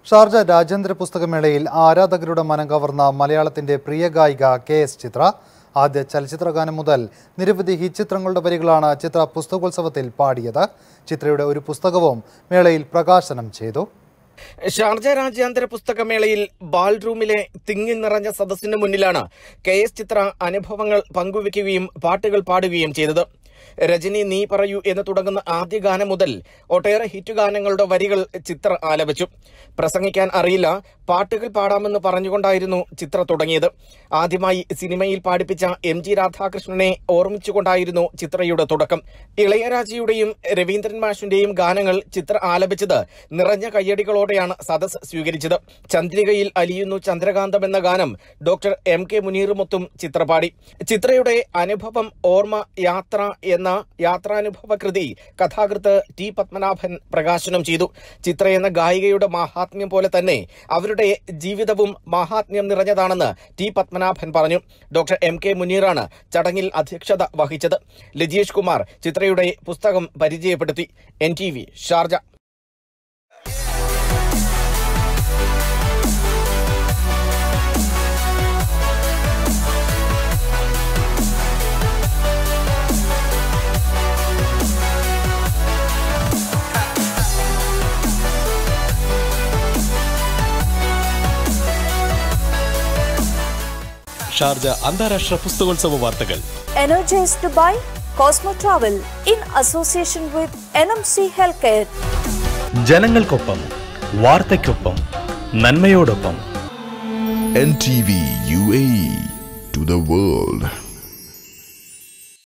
Sharjah രാജ്യാന്തര പുസ്തകമേളയിൽ ആരാധകരുടെ മനം കവർന്ന മലയാളത്തിന്റെ പ്രിയ ഗായിക കെ എസ് ചിത്ര ആദ്യ ചലച്ചിത്രഗാനം മുതൽ നിരവധി ഹിറ്റ് ചിത്രങ്ങളുടെ വരികളാണ് ചിത്ര പുസ്തകോത്സവത്തിൽ പാടിയത് ചിത്രയുടെ ഒരു പുസ്തകവും മേളയിൽ പ്രകാശനം ചെയ്തു ഷാർജ രാജ്യാന്തര പുസ്തകമേളയിൽ ബാൽറൂമിലെ തിങ്ങി നിറഞ്ഞ സദസ്സിന് മുന്നിലാണ് കെ എസ് ചിത്ര അനുഭവങ്ങൾ പങ്കുവെക്കുകയും പാട്ടുകൾ പാടുകയും ചെയ്തത് രജനി നീ പറയൂ എന്ന് തുടങ്ങുന്ന ആദ്യ ഗാനം മുതൽ ഒട്ടേറെ ഹിറ്റ് ഗാനങ്ങളുടെ വരികൾ ചിത്ര ആലപിച്ചു പ്രസംഗിക്കാൻ അറിയില്ല പാട്ടുകൾ പാടാമെന്ന് പറഞ്ഞുകൊണ്ടായിരുന്നു ചിത്ര തുടങ്ങിയത് ആദ്യമായി സിനിമയിൽ പാടിപ്പിച്ച എം ജി രാധാകൃഷ്ണനെ ഓർമ്മിച്ചുകൊണ്ടായിരുന്നു ചിത്രയുടെ തുടക്കം ഇളയരാജയുടെയും രവീന്ദ്രൻ മാഷിന്റെയും ഗാനങ്ങൾ ചിത്ര ആലപിച്ചത് നിറഞ്ഞ കയ്യടികളോടെയാണ് സദസ് സ്വീകരിച്ചത് ചന്ദ്രികയിൽ അലിയുന്നു ചന്ദ്രകാന്തം എന്ന ഗാനം ഡോക്ടർ എം കെ മുനീറുമൊത്തും ചിത്ര പാടി ചിത്രയുടെ അനുഭവം ഓർമ്മ യാത്ര എന്ന യാത്രാനുഭവ കൃതി കഥാകൃത്ത് ടി പത്മനാഭൻ പ്രകാശനം ചെയ്തു ചിത്ര എന്ന ഗായികയുടെ മാഹാത്മ്യം പോലെ തന്നെ അവരുടെ ജീവിതവും മാഹാത്മ്യം നിറഞ്ഞതാണെന്ന് ടി പത്മനാഭൻ പറഞ്ഞു ഡോക്ടർ എം കെ മുനീറാണ് ചടങ്ങിൽ അധ്യക്ഷത വഹിച്ചത് ലജീഷ് കുമാർ ചിത്രയുടെ പുസ്തകം പരിചയപ്പെടുത്തി N T V Sharjah Sharjah അന്താരാഷ്ട്ര പുസ്തകോത്സവ വാർത്തകൾ energized by Cosmo Travel in association with NMC Healthcare. ജനങ്ങൾക്കൊപ്പം വാർത്തയ്ക്കൊപ്പം നന്മയോടൊപ്പം NTV UAE to the world.